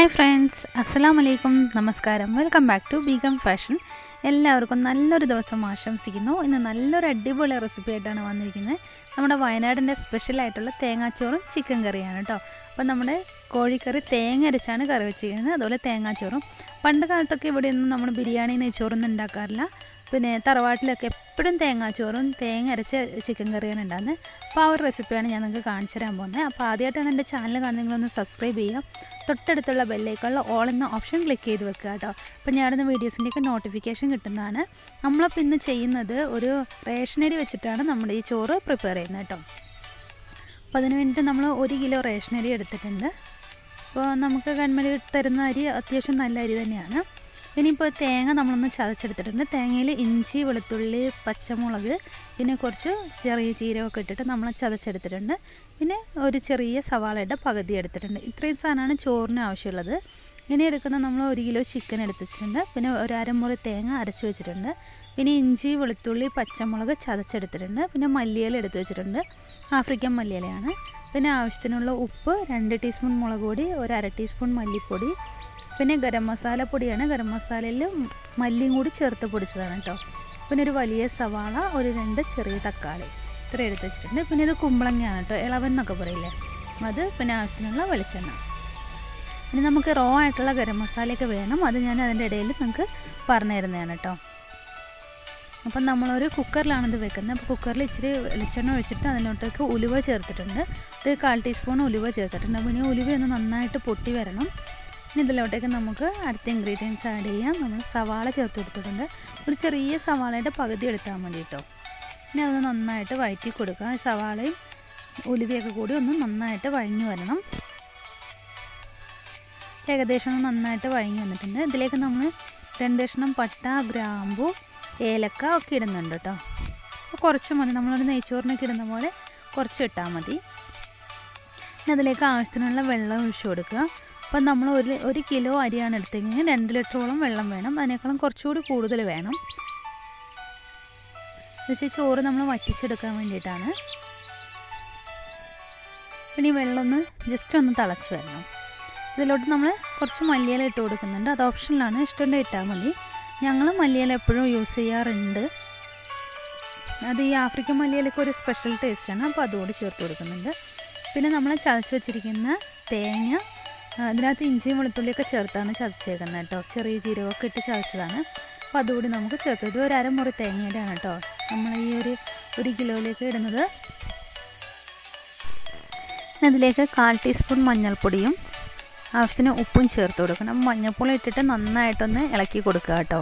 hi friends അസ്സലാം വലൈക്കും നമസ്കാരം welcome back to Begum fashion എല്ലാവർക്കും നല്ലൊരു ദിവസം ആശംസിക്കുന്നു ഇന്ന് നല്ലൊരു അടിപൊളി റെസിപ്പി ആയിട്ടാണ് വന്നിരിക്കുന്നത് നമ്മുടെ വയനാടിൻ്റെ സ്പെഷ്യലായിട്ടുള്ള തേങ്ങാച്ചോറും ചിക്കൻ കറിയാണ് കേട്ടോ അപ്പോൾ നമ്മുടെ കോഴിക്കറി തേങ്ങ അരച്ചാണ് കറി വെച്ചിരിക്കുന്നത് അതുപോലെ തേങ്ങാച്ചോറും പണ്ട് കാലത്തൊക്കെ ഇവിടെയൊന്നും നമ്മൾ ബിരിയാണി നെയ്ച്ചോറൊന്നും ഉണ്ടാക്കാറില്ല പിന്നെ തറവാട്ടിലൊക്കെ എപ്പോഴും തേങ്ങാച്ചോറും തേങ്ങ അരച്ച ചിക്കൻ കറിയാണ് ഉണ്ടാകുന്നത് അപ്പോൾ ആ ഒരു റെസിപ്പിയാണ് ഞാൻ നിങ്ങൾക്ക് കാണിച്ചു തരാൻ പോകുന്നത് അപ്പോൾ ആദ്യമായിട്ടാണ് എൻ്റെ ചാനൽ കാണുന്നതെങ്കിലൊന്ന് സബ്സ്ക്രൈബ് ചെയ്യുക തൊട്ടടുത്തുള്ള ബെല്ലേക്കുള്ള ഓൾ എന്ന ഓപ്ഷൻ ക്ലിക്ക് ചെയ്ത് വെക്കുക കേട്ടോ അപ്പോൾ ഞാനിടുന്ന വീഡിയോസിൻ്റെയൊക്കെ നോട്ടിഫിക്കേഷൻ കിട്ടുന്നതാണ് നമ്മളപ്പോൾ ഇന്ന് ചെയ്യുന്നത് ഒരു റേഷനരി വെച്ചിട്ടാണ് നമ്മുടെ ഈ ചോറ് പ്രിപ്പയർ ചെയ്യുന്നത് കേട്ടോ അപ്പോൾ അതിന് വേണ്ടിയിട്ട് നമ്മൾ ഒരു കിലോ റേഷനരി എടുത്തിട്ടുണ്ട് അപ്പോൾ നമുക്ക് ഗവൺമെൻറ് തരുന്ന അരി അത്യാവശ്യം നല്ല അരി തന്നെയാണ് ഇനിയിപ്പോൾ തേങ്ങ നമ്മളൊന്ന് ചതച്ചെടുത്തിട്ടുണ്ട് തേങ്ങയിൽ ഇഞ്ചി വെളുത്തുള്ളി പച്ചമുളക് പിന്നെ കുറച്ച് ചെറിയ ജീരകമൊക്കെ ഇട്ടിട്ട് നമ്മൾ ചതച്ചെടുത്തിട്ടുണ്ട് പിന്നെ ഒരു ചെറിയ സവാളയുടെ പകുതി എടുത്തിട്ടുണ്ട് ഇത്രയും സാധനമാണ് ചോറിന് ആവശ്യമുള്ളത് ഇനി എടുക്കുന്ന നമ്മൾ ഒരു കിലോ ചിക്കൻ എടുത്ത് വെച്ചിട്ടുണ്ട് പിന്നെ ഒരു അരമുറി തേങ്ങ അരച്ചു വെച്ചിട്ടുണ്ട് പിന്നെ ഇഞ്ചി വെളുത്തുള്ളി പച്ചമുളക് ചതച്ചെടുത്തിട്ടുണ്ട് പിന്നെ മല്ലിയില എടുത്ത് വെച്ചിട്ടുണ്ട് ആഫ്രിക്കൻ മല്ലിയിലയാണ് പിന്നെ ആവശ്യത്തിനുള്ള ഉപ്പ് രണ്ട് ടീസ്പൂൺ മുളക് പൊടി ഒരു അര ടീസ്പൂൺ മല്ലിപ്പൊടി പിന്നെ ഗരം മസാല പൊടിയാണ് ഗരം മസാലയിൽ മല്ലിയും കൂടി ചേർത്ത് പൊടിച്ചതാണ് കേട്ടോ പിന്നെ ഒരു വലിയ സവാള ഒരു രണ്ട് ചെറിയ തക്കാളി ഇത്ര എടുത്ത് വെച്ചിട്ടുണ്ട് പിന്നെ ഇത് കുമ്പളങ്ങയാണ് കേട്ടോ ഇളവൻ എന്നൊക്കെ പറയില്ലേ അത് പിന്നെ ആവശ്യത്തിനുള്ള വെളിച്ചെണ്ണ ഇനി നമുക്ക് റോ ആയിട്ടുള്ള ഗരം മസാലയൊക്കെ വേണം അത് ഞാൻ അതിൻ്റെ ഇടയിൽ നിങ്ങൾക്ക് പറഞ്ഞു തരുന്നതാണ് കേട്ടോ അപ്പം നമ്മളൊരു കുക്കറിലാണ് ഇത് വെക്കുന്നത് അപ്പോൾ കുക്കറിൽ ഇച്ചിരി വെളിച്ചെണ്ണ ഒഴിച്ചിട്ട് അതിലോട്ടേക്ക് ഉലുവ ചേർത്തിട്ടുണ്ട് ഒരു കാൽ ടീസ്പൂൺ ഉലുവ ചേർത്തിട്ടുണ്ട് അപ്പോൾ ഇനി ഉലുവ ഒന്ന് നന്നായിട്ട് പൊട്ടി വരണം ഇനി ഇതിലോട്ടേക്ക് നമുക്ക് അടുത്ത ഇൻഗ്രീഡിയൻസ് ആഡ് ചെയ്യാം നമ്മൾ സവാള ചേർത്ത് കൊടുത്തിട്ടുണ്ട് ഒരു ചെറിയ സവാളയുടെ പകുതി എടുത്താൽ മതി കേട്ടോ ഇനി അത് നന്നായിട്ട് വഴറ്റി കൊടുക്കുക സവാളയും ഉലുവയൊക്കെ കൂടി ഒന്ന് നന്നായിട്ട് വഴഞ്ഞു വരണം ഏകദേശം ഒന്ന് നന്നായിട്ട് വഴങ്ങി വന്നിട്ടുണ്ട് ഇതിലേക്ക് നമ്മൾ രണ്ട് കഷ്ണം പട്ട ഗ്രാമ്പു ഏലക്ക ഒക്കെ ഇടുന്നുണ്ട് കേട്ടോ അപ്പോൾ കുറച്ച് മതി നമ്മളൊരു നെയ്ച്ചോറിനൊക്കെ ഇടുന്ന പോലെ കുറച്ച് ഇട്ടാൽ മതി പിന്നെ അതിലേക്ക് ആവശ്യത്തിനുള്ള വെള്ളം ഒഴിച്ചു കൊടുക്കുക അപ്പം നമ്മൾ ഒരു ഒരു കിലോ അരിയാണ് എടുത്തെങ്കിൽ രണ്ട് ലിറ്ററോളം വെള്ളം വേണം അതിനേക്കാളും കുറച്ചുകൂടി കൂടുതൽ വേണം പക്ഷേ ചോറ് നമ്മൾ വറ്റിച്ചെടുക്കാൻ വേണ്ടിയിട്ടാണ് പിന്നെ ഈ വെള്ളം ഒന്ന് ജസ്റ്റ് ഒന്ന് തിളച്ച് വരണം ഇതിലോട്ട് നമ്മൾ കുറച്ച് മല്ലിയില ഇട്ട് കൊടുക്കുന്നുണ്ട് അത് ഓപ്ഷനിലാണ് ഇഷ്ടമുണ്ടെങ്കിൽ ഇട്ടാൽ മതി ഞങ്ങൾ മല്ലിയില എപ്പോഴും യൂസ് ചെയ്യാറുണ്ട് അത് ഈ ആഫ്രിക്കൻ മല്ലിയിലൊക്കെ ഒരു സ്പെഷ്യൽ ടേസ്റ്റാണ് അപ്പോൾ അതുകൂടി ചേർത്ത് കൊടുക്കുന്നുണ്ട് പിന്നെ നമ്മൾ ചതച്ച് വെച്ചിരിക്കുന്ന തേങ്ങ അതിനകത്ത് ഇഞ്ചിയും വെളുത്തുള്ളിയൊക്കെ ചേർത്താണ് ചതച്ചേക്കുന്നത് കേട്ടോ ചെറിയ ജീരകമൊക്കെ ഇട്ട് ചതച്ചതാണ് അപ്പോൾ അതുകൂടി നമുക്ക് ചേർത്ത് ഇത് ഒരു അരമുറി തേങ്ങയുടെയാണ് കേട്ടോ നമ്മൾ ഈ ഒരു ഒരു കിലോയിലേക്ക് ഇടുന്നത് അതിലേക്ക് കാൽ ടീസ്പൂൺ മഞ്ഞൾപ്പൊടിയും ആവശ്യത്തിന് ഉപ്പും ചേർത്ത് കൊടുക്കണം മഞ്ഞൾപ്പൊടി ഇട്ടിട്ട് നന്നായിട്ടൊന്ന് ഇളക്കി കൊടുക്കുക കേട്ടോ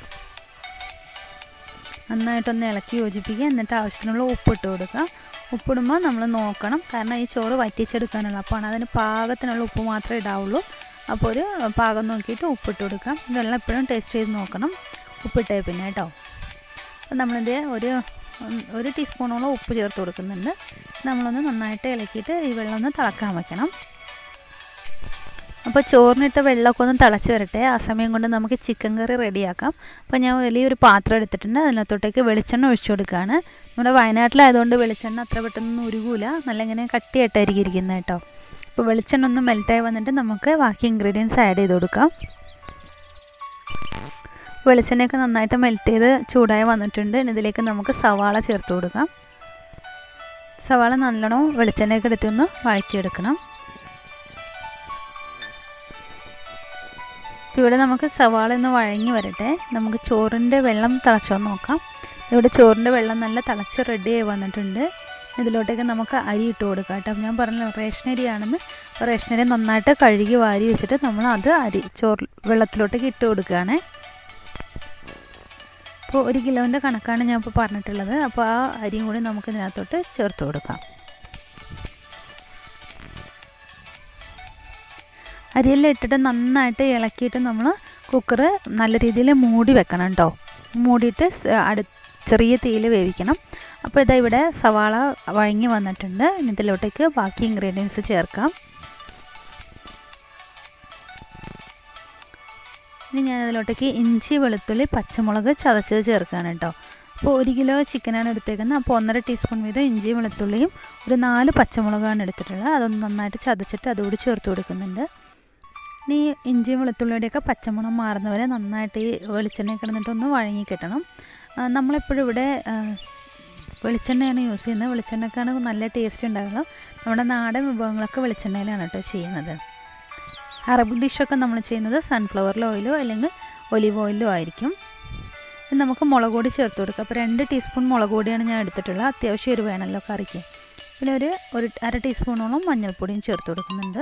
നന്നായിട്ടൊന്ന് ഇളക്കി യോജിപ്പിക്കുക എന്നിട്ട് ആവശ്യത്തിനുള്ള ഉപ്പിട്ട് കൊടുക്കുക ഉപ്പിടുമ്പോൾ നമ്മൾ നോക്കണം കാരണം ഈ ചോറ് വറ്റിച്ചെടുക്കാനുള്ള അപ്പോൾ അതിന് പാകത്തിനുള്ള ഉപ്പ് മാത്രമേ ഇടാവുള്ളൂ അപ്പോൾ ഒരു പാകം നോക്കിയിട്ട് ഉപ്പിട്ട് കൊടുക്കാം വെള്ളം എപ്പോഴും ടേസ്റ്റ് ചെയ്ത് നോക്കണം ഉപ്പിട്ടേ പിന്നെ കേട്ടോ അപ്പോൾ നമ്മളിത് ഒരു ഒരു ടീസ്പൂണോളം ഉപ്പ് ചേർത്ത് കൊടുക്കുന്നുണ്ട് നമ്മളൊന്ന് നന്നായിട്ട് ഇളക്കിയിട്ട് ഈ വെള്ളം ഒന്ന് തിളക്കാൻ വയ്ക്കണം അപ്പോൾ ചോറിനിട്ട് വെള്ളമൊക്കെ ഒന്ന് തിളച്ച് വരട്ടെ ആ സമയം കൊണ്ട് നമുക്ക് ചിക്കൻ കറി റെഡിയാക്കാം അപ്പോൾ ഞാൻ വലിയൊരു പാത്രം എടുത്തിട്ടുണ്ട് അതിനകത്തോട്ടേക്ക് വെളിച്ചെണ്ണ ഒഴിച്ചു കൊടുക്കുകയാണ് നമ്മുടെ വയനാട്ടിലായതുകൊണ്ട് വെളിച്ചെണ്ണ അത്ര പെട്ടെന്ന് ഉരുകൂല നല്ല ഇങ്ങനെ കട്ടിയായിട്ടായിരിക്കും ഇരിക്കുന്നത് കേട്ടോ അപ്പോൾ വെളിച്ചെണ്ണ ഒന്ന് മെൽറ്റായി വന്നിട്ട് നമുക്ക് ബാക്കി ഇൻഗ്രീഡിയൻസ് ആഡ് ചെയ്ത് കൊടുക്കാം വെളിച്ചെണ്ണയൊക്കെ നന്നായിട്ട് മെൽറ്റ് ചെയ്ത് ചൂടായി വന്നിട്ടുണ്ട് ഇതിലേക്ക് നമുക്ക് സവാള ചേർത്ത് കൊടുക്കാം സവാള നല്ലോണം വെളിച്ചെണ്ണയൊക്കെ എടുത്തൊന്ന് വഴറ്റിയെടുക്കണം ഇവിടെ നമുക്ക് സവാള ഒന്ന് വഴങ്ങി വരട്ടെ നമുക്ക് ചോറിൻ്റെ വെള്ളം തിളച്ചോ നോക്കാം ഇവിടെ ചോറിൻ്റെ വെള്ളം നല്ല തിളച്ച് റെഡി ആയി വന്നിട്ടുണ്ട് ഇതിലോട്ടേക്ക് നമുക്ക് അരി ഇട്ട് കൊടുക്കാം കേട്ടോ ഞാൻ പറഞ്ഞല്ലോ റേഷനരി ആണെന്ന് റേഷനരി നന്നായിട്ട് കഴുകി വാരി വെച്ചിട്ട് നമ്മൾ അത് അരി ചോറ് വെള്ളത്തിലോട്ടേക്ക് ഇട്ട് കൊടുക്കുകയാണ് അപ്പോൾ ഒരു കിലോൻ്റെ കണക്കാണ് ഞാൻ ഇപ്പോൾ പറഞ്ഞിട്ടുള്ളത് അപ്പോൾ ആ അരിയും കൂടി നമുക്ക് ഇതിനകത്തോട്ട് ചേർത്ത് കൊടുക്കാം അരിയെല്ലാം ഇട്ടിട്ട് നന്നായിട്ട് ഇളക്കിയിട്ട് നമ്മൾ കുക്കർ നല്ല രീതിയിൽ മൂടി വെക്കണം കേട്ടോ മൂടിയിട്ട് അടു ചെറിയ തീയിൽ വേവിക്കണം അപ്പോൾ ഇതാ ഇവിടെ സവാള വഴങ്ങി വന്നിട്ടുണ്ട് ഇതിലോട്ടേക്ക് ബാക്കി ഇൻഗ്രീഡിയൻസ് ചേർക്കാം ഇനി ഞാൻ അതിലോട്ടേക്ക് ഇഞ്ചി വെളുത്തുള്ളി പച്ചമുളക് ചതച്ചത് ചേർക്കുകയാണ് കേട്ടോ അപ്പോൾ ഒരു കിലോ ചിക്കനാണ് എടുത്തേക്കുന്നത് അപ്പോൾ ഒന്നര ടീസ്പൂൺ വീതം ഇഞ്ചിയും വെളുത്തുള്ളിയും ഒരു നാല് പച്ചമുളകാണ് എടുത്തിട്ടുള്ളത് അതൊന്ന് നന്നായിട്ട് ചതച്ചിട്ട് അതുകൂടി ചേർത്ത് കൊടുക്കുന്നുണ്ട് ഇനി ഇഞ്ചിയും വെളുത്തുള്ളിയുടെയൊക്കെ പച്ചമണം മാറുന്നവരെ നന്നായിട്ട് ഈ വെളിച്ചെണ്ണ കിടന്നിട്ടൊന്ന് വഴങ്ങി കിട്ടണം ആ, നമ്മളെപ്പോഴും ഇവിടെ ആ, വെളിച്ചെണ്ണയാണ് യൂസ് ചെയ്യുന്നത് വെളിച്ചെണ്ണക്കാണ് നല്ല ടേസ്റ്റ് ഉണ്ടാകുക നമ്മുടെ നാടൻ വിഭവങ്ങളൊക്കെ വെളിച്ചെണ്ണയിലാണ് കേട്ടോ ചെയ്യുന്നത് അറബിക് ഡിഷൊക്കെ നമ്മൾ ചെയ്യുന്നത് സൺഫ്ലവർ ഓയിലോ അല്ലെങ്കിൽ ഒലിവ് ഓയിലോ ആയിരിക്കും ഇനി നമുക്ക് മുളക് പൊടി ചേർത്ത് കൊടുക്കാം അപ്പോൾ രണ്ട് ടീസ്പൂൺ മുളക് പൊടിയാണ് ഞാൻ എടുത്തിട്ടുള്ളത് അത്യാവശ്യം ഒരു വേണമല്ലോ കറിക്ക് പിന്നെ ഒരു ഒരു അര ടീസ്പൂണോളം മഞ്ഞൾപ്പൊടിയും ചേർത്ത് കൊടുക്കുന്നുണ്ട്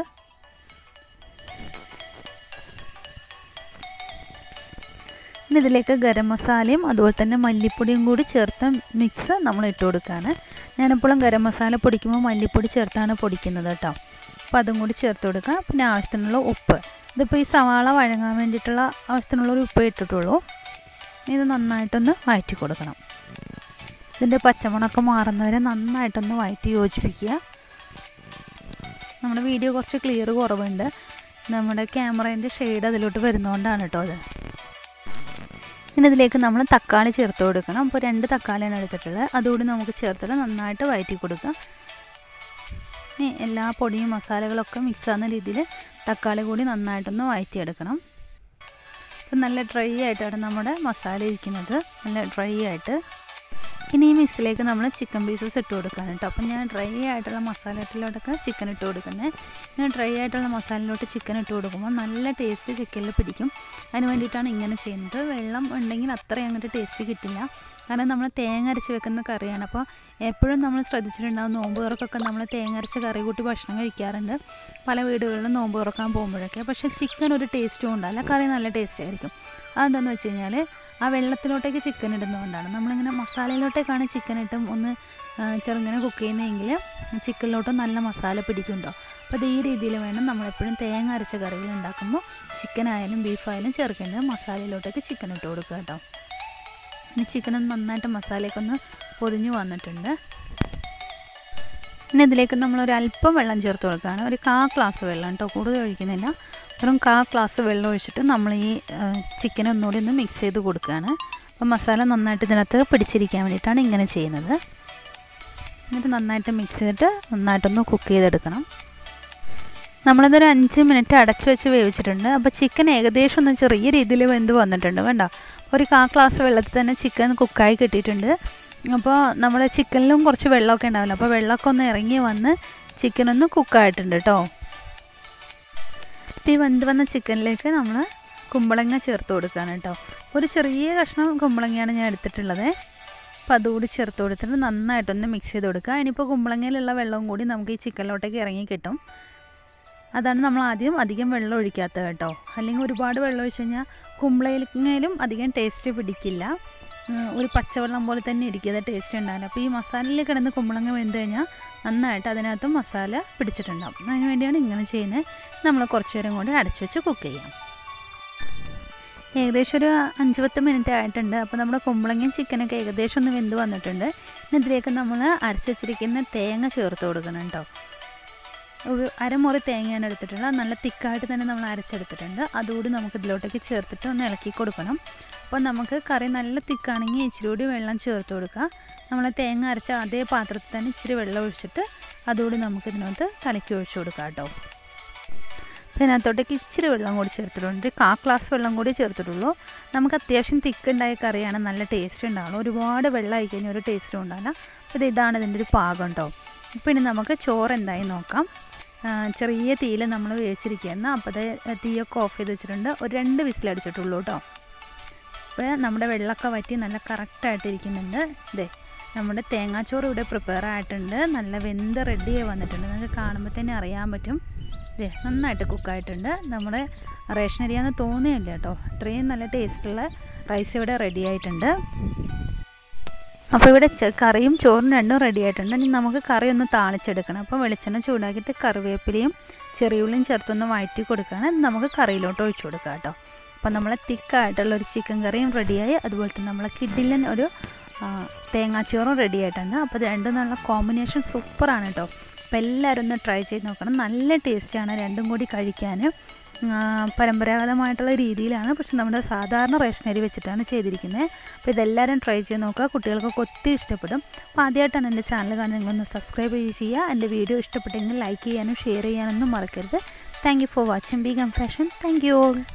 ഇനി ഇതിലേക്ക് ഗരം മസാലയും അതുപോലെ തന്നെ മല്ലിപ്പൊടിയും കൂടി ചേർത്ത മിക്സ് നമ്മൾ ഇട്ട് കൊടുക്കുകയാണ് ഞാനെപ്പോഴും ഗരം മസാല പൊടിക്കുമ്പോൾ മല്ലിപ്പൊടി ചേർത്താണ് പൊടിക്കുന്നത് കേട്ടോ അപ്പോൾ അതും കൂടി ചേർത്ത് കൊടുക്കുക പിന്നെ ആവശ്യത്തിനുള്ള ഉപ്പ് ഇതിപ്പോൾ ഈ സവാള വഴങ്ങാൻ വേണ്ടിയിട്ടുള്ള ആവശ്യത്തിനുള്ള ഒരു ഉപ്പ് ഇട്ടിട്ടുള്ളൂ ഇനി ഇത് നന്നായിട്ടൊന്ന് വഴറ്റി കൊടുക്കണം ഇതിൻ്റെ പച്ചമുളകൊക്കെ മാറുന്നവരെ നന്നായിട്ടൊന്ന് വഴറ്റി യോജിപ്പിക്കുക നമ്മുടെ വീഡിയോ കുറച്ച് ക്ലിയർ കുറവുണ്ട് നമ്മുടെ ക്യാമറേൻ്റെ ഷെയ്ഡ് അതിലോട്ട് വരുന്നതുകൊണ്ടാണ് കേട്ടോ അത് ഇനി ഇതിലേക്ക് നമ്മൾ തക്കാളി ചേർത്ത് കൊടുക്കണം അപ്പോൾ രണ്ട് തക്കാളിയാണ് എടുത്തിട്ടുള്ളത് അതുകൂടി നമുക്ക് ചേർത്തിട്ട് നന്നായിട്ട് വഴറ്റി കൊടുക്കുക ഇനി എല്ലാ പൊടിയും മസാലകളൊക്കെ മിക്സ് ആകുന്ന രീതിയിൽ തക്കാളി കൂടി നന്നായിട്ടൊന്ന് വഴറ്റിയെടുക്കണം അപ്പം നല്ല ഡ്രൈ ആയിട്ടാണ് നമ്മുടെ മസാല ഇരിക്കുന്നത് നല്ല ഡ്രൈ ആയിട്ട് ഇനി ഈ മിക്സിലേക്ക് നമ്മൾ ചിക്കൻ പീസസ് ഇട്ട് കൊടുക്കുകയാണ് കേട്ടോ അപ്പം ഞാൻ ഡ്രൈ ആയിട്ടുള്ള മസാലയിലോട്ടൊക്കെ ചിക്കൻ ഇട്ട് കൊടുക്കുന്നത് ഇങ്ങനെ ഡ്രൈ ആയിട്ടുള്ള മസാലയിലോട്ട് ചിക്കൻ ഇട്ട് കൊടുക്കുമ്പോൾ നല്ല ടേസ്റ്റ് ചിക്കനിൽ പിടിക്കും അതിന് വേണ്ടിയിട്ടാണ് ഇങ്ങനെ ചെയ്യുന്നത് വെള്ളം ഉണ്ടെങ്കിൽ അത്രയും അങ്ങോട്ട് ടേസ്റ്റ് കിട്ടില്ല കാരണം നമ്മൾ തേങ്ങ അരച്ച് വെക്കുന്ന കറിയാണ് അപ്പോൾ എപ്പോഴും നമ്മൾ ശ്രദ്ധിച്ചിട്ടുണ്ടാവും നോമ്പ് തുറക്കൊക്കെ നമ്മൾ തേങ്ങ അരച്ച കറി കൂട്ടി ഭക്ഷണം കഴിക്കാറുണ്ട് പല വീടുകളിലും നോമ്പ് തുറക്കാൻ പോകുമ്പോഴൊക്കെ പക്ഷേ ചിക്കൻ ഒരു ടേസ്റ്റും ഉണ്ടാവില്ല കറി നല്ല ടേസ്റ്റ് ആയിരിക്കും അതെന്താണെന്ന് വെച്ച് കഴിഞ്ഞാൽ ആ വെള്ളത്തിലോട്ടേക്ക് ചിക്കൻ ഇടുന്നതുകൊണ്ടാണ് നമ്മളിങ്ങനെ മസാലയിലോട്ടേക്കാണ് ചിക്കൻ ഇട്ടും ഒന്ന് ചെറുങ്ങനെ കുക്ക് ചെയ്യുന്നതെങ്കിൽ ചിക്കനിലോട്ട് നല്ല മസാല പിടിക്കുന്നുണ്ടോ അപ്പോൾ അത് ഈ രീതിയിൽ വേണം നമ്മളെപ്പോഴും തേങ്ങ അരച്ച കറികൾ ഉണ്ടാക്കുമ്പോൾ ചിക്കൻ ആയാലും ബീഫായാലും ചേർക്കേണ്ടത് മസാലയിലോട്ടേക്ക് ചിക്കൻ ഇട്ട് കൊടുക്കുക കേട്ടോ ഇനി ചിക്കൻ നന്നായിട്ട് മസാലയൊക്കെ ഒന്ന് പൊതിഞ്ഞു വന്നിട്ടുണ്ട് ഇനി ഇതിലേക്ക് നമ്മൾ ഒരു അല്പം വെള്ളം ചേർത്ത് കൊടുക്കുകയാണ് ഒരു കാ ഗ്ലാസ് വെള്ളം കേട്ടോ കൂടുതൽ ഒഴിക്കുന്നില്ല വെറും കാ ഗ്ലാസ് വെള്ളം ഒഴിച്ചിട്ട് നമ്മൾ ഈ ചിക്കൻ ഒന്നുകൂടി ഒന്ന് മിക്സ് ചെയ്ത് കൊടുക്കുകയാണ് അപ്പോൾ മസാല നന്നായിട്ട് ഇതിനകത്ത് പിടിച്ചിരിക്കാൻ വേണ്ടിയിട്ടാണ് ഇങ്ങനെ ചെയ്യുന്നത് എന്നിട്ട് നന്നായിട്ട് മിക്സ് ചെയ്തിട്ട് നന്നായിട്ടൊന്ന് കുക്ക് ചെയ്തെടുക്കണം നമ്മളിതൊരു അഞ്ച് മിനിറ്റ് അടച്ചു വെച്ച് വേവിച്ചിട്ടുണ്ട് അപ്പോൾ ചിക്കൻ ഏകദേശം ഒന്ന് ചെറിയ രീതിയിൽ വെന്ത് വന്നിട്ടുണ്ട് കണ്ടോ ഒരു കാ ഗ്ലാസ് വെള്ളത്തിൽ തന്നെ ചിക്കൻ കുക്കായി കിട്ടിയിട്ടുണ്ട് അപ്പോൾ നമ്മുടെ ചിക്കനിലും കുറച്ച് വെള്ളമൊക്കെ ഉണ്ടാവില്ല അപ്പോൾ വെള്ളമൊക്കെ ഒന്ന് ഇറങ്ങി വന്ന് ചിക്കൻ ഒന്ന് കുക്കായിട്ടുണ്ട് കേട്ടോ ഈ വെന്ത് വന്ന ചിക്കനിലേക്ക് നമ്മൾ കുമ്പളങ്ങ ചേർത്ത് കൊടുക്കുകയാണ് കേട്ടോ ഒരു ചെറിയ കഷ്ണം കുമ്പളങ്ങയാണ് ഞാൻ എടുത്തിട്ടുള്ളത് അപ്പോൾ അതുകൂടി ചേർത്ത് കൊടുത്തിട്ട് നന്നായിട്ടൊന്ന് മിക്സ് ചെയ്ത് കൊടുക്കുക ഇനിയിപ്പോൾ കുമ്പളങ്ങയിലുള്ള വെള്ളവും കൂടി നമുക്ക് ഈ ചിക്കനിലോട്ടേക്ക് ഇറങ്ങി കിട്ടും അതാണ് നമ്മൾ ആദ്യം അധികം വെള്ളം ഒഴിക്കാത്തത് കേട്ടോ അല്ലെങ്കിൽ ഒരുപാട് വെള്ളം ഒഴിച്ച് കഴിഞ്ഞാൽ കുമ്പളയിലും അധികം ടേസ്റ്റ് പിടിക്കില്ല ഒരു പച്ചവെള്ളം പോലെ തന്നെ ഇരിക്കും അത് ടേസ്റ്റ് ഉണ്ടാവില്ല അപ്പോൾ ഈ മസാലയിൽ കിടന്ന് കുമ്പളങ്ങ വെന്ത് കഴിഞ്ഞാൽ നന്നായിട്ട് അതിനകത്ത് മസാല പിടിച്ചിട്ടുണ്ടാവും അതിന് വേണ്ടിയാണ് ഇങ്ങനെ ചെയ്യുന്നത് നമ്മൾ കുറച്ച് നേരം കൂടി അടച്ചു വെച്ച് കുക്ക് ചെയ്യാം ഏകദേശം ഒരു അഞ്ച് പത്ത് മിനിറ്റ് ആയിട്ടുണ്ട് അപ്പോൾ നമ്മുടെ കുമ്പളങ്ങയും ചിക്കനൊക്കെ ഏകദേശം ഒന്ന് വെന്ത് വന്നിട്ടുണ്ട് ഇനി ഇതിലേക്ക് നമ്മൾ അരച്ച് വെച്ചിരിക്കുന്ന തേങ്ങ ചേർത്ത് കൊടുക്കണം കേട്ടോ ഒരു അരമുറി തേങ്ങയാണ് എടുത്തിട്ടുള്ളത് നല്ല തിക്കായിട്ട് തന്നെ നമ്മൾ അരച്ചെടുത്തിട്ടുണ്ട് അതുകൂടി നമുക്ക് ഇതിലോട്ടേക്ക് ചേർത്തിട്ട് ഒന്ന് ഇളക്കി കൊടുക്കണം അപ്പോൾ നമുക്ക് കറി നല്ല തിക്കാണെങ്കിൽ ഇച്ചിരി കൂടി വെള്ളം ചേർത്ത് കൊടുക്കുക നമ്മൾ തേങ്ങ അരച്ച അതേ പാത്രത്തിൽ തന്നെ ഇച്ചിരി വെള്ളം ഒഴിച്ചിട്ട് അതുകൂടി നമുക്ക് ഇതിനകത്ത് കലക്കി ഒഴിച്ചു കൊടുക്കാം കേട്ടോ ഇതിനകത്തോട്ടേക്ക് ഇച്ചിരി വെള്ളം കൂടി ചേർത്തിട്ടുണ്ട് കാ ഗ്ലാസ് വെള്ളം കൂടി ചേർത്തിട്ടുള്ളൂ നമുക്ക് അത്യാവശ്യം തിക്കുണ്ടായ കറിയാണ് നല്ല ടേസ്റ്റ് ഉണ്ടാവുള്ളൂ ഒരുപാട് വെള്ളം ആയി കഴിഞ്ഞാൽ ഒരു ടേസ്റ്റും ഉണ്ടാവില്ല അപ്പോൾ ഇതാണ് ഇതിൻ്റെ ഒരു പാകം കേട്ടോ ഇപ്പോൾ ഇനി നമുക്ക് ചോറ് എന്തായി നോക്കാം ചെറിയ തീയിൽ നമ്മൾ വേവിച്ചിരിക്കുകയെന്ന് അപ്പോൾ അത് തീയൊക്കെ ഓഫ് ചെയ്ത് വെച്ചിട്ടുണ്ട് ഒരു രണ്ട് വിസിലടിച്ചിട്ടുള്ളൂ കേട്ടോ അപ്പോൾ നമ്മുടെ വെള്ളമൊക്കെ വറ്റി നല്ല കറക്റ്റായിട്ട് ഇരിക്കുന്നുണ്ട് ഇതേ നമ്മുടെ തേങ്ങാച്ചോറ് ഇവിടെ പ്രിപ്പയർ ആയിട്ടുണ്ട് നല്ല വെന്ത് റെഡിയായി വന്നിട്ടുണ്ട് നിങ്ങൾക്ക് കാണുമ്പോൾ തന്നെ അറിയാൻ പറ്റും ഇതേ നന്നായിട്ട് കുക്കായിട്ടുണ്ട് നമ്മുടെ റേഷനരിയാന്ന് തോന്നുകയില്ല കേട്ടോ അത്രയും നല്ല ടേസ്റ്റുള്ള റൈസ് ഇവിടെ റെഡി ആയിട്ടുണ്ട് അപ്പോൾ ഇവിടെ കറിയും ചോറും രണ്ടും റെഡി ആയിട്ടുണ്ട് ഇനി നമുക്ക് കറി ഒന്ന് താളിച്ചെടുക്കണം അപ്പോൾ വെളിച്ചെണ്ണ ചൂടാക്കിയിട്ട് കറിവേപ്പിലയും ചെറിയുള്ളിയും ചേർത്തൊന്ന് വഴറ്റി കൊടുക്കുകയാണ് നമുക്ക് കറിയിലോട്ട് ഒഴിച്ചു കൊടുക്കുക കേട്ടോ അപ്പോൾ നമ്മൾ തിക്കായിട്ടുള്ള ഒരു ചിക്കൻ കറിയും റെഡിയായി അതുപോലെ തന്നെ നമ്മളെ കിഡിലൻ ഒരു തേങ്ങാച്ചോറും റെഡി ആയിട്ടുണ്ട് അപ്പോൾ ഇത് രണ്ടും നല്ല കോമ്പിനേഷൻ സൂപ്പറാണ് കേട്ടോ അപ്പോൾ എല്ലാവരും ഒന്ന് ട്രൈ ചെയ്ത് നോക്കണം നല്ല ടേസ്റ്റിയാണ് രണ്ടും കൂടി കഴിക്കാൻ പരമ്പരാഗതമായിട്ടുള്ള രീതിയിലാണ് പക്ഷെ നമ്മുടെ സാധാരണ റേഷനരി വെച്ചിട്ടാണ് ചെയ്തിരിക്കുന്നത് അപ്പോൾ ഇതെല്ലാവരും ട്രൈ ചെയ്ത് നോക്കുക കുട്ടികൾക്കൊക്കെ ഒത്തിരി ഇഷ്ടപ്പെടും അപ്പോൾ ആദ്യമായിട്ടാണ് എൻ്റെ ചാനൽ കാണുന്നത് നിങ്ങളൊന്ന് സബ്സ്ക്രൈബ് ചെയ്യുക എൻ്റെ വീഡിയോ ഇഷ്ടപ്പെട്ടെങ്കിൽ ലൈക്ക് ചെയ്യാനും ഷെയർ ചെയ്യാനൊന്നും മറക്കരുത് thank you for watching Begum fashion thank you all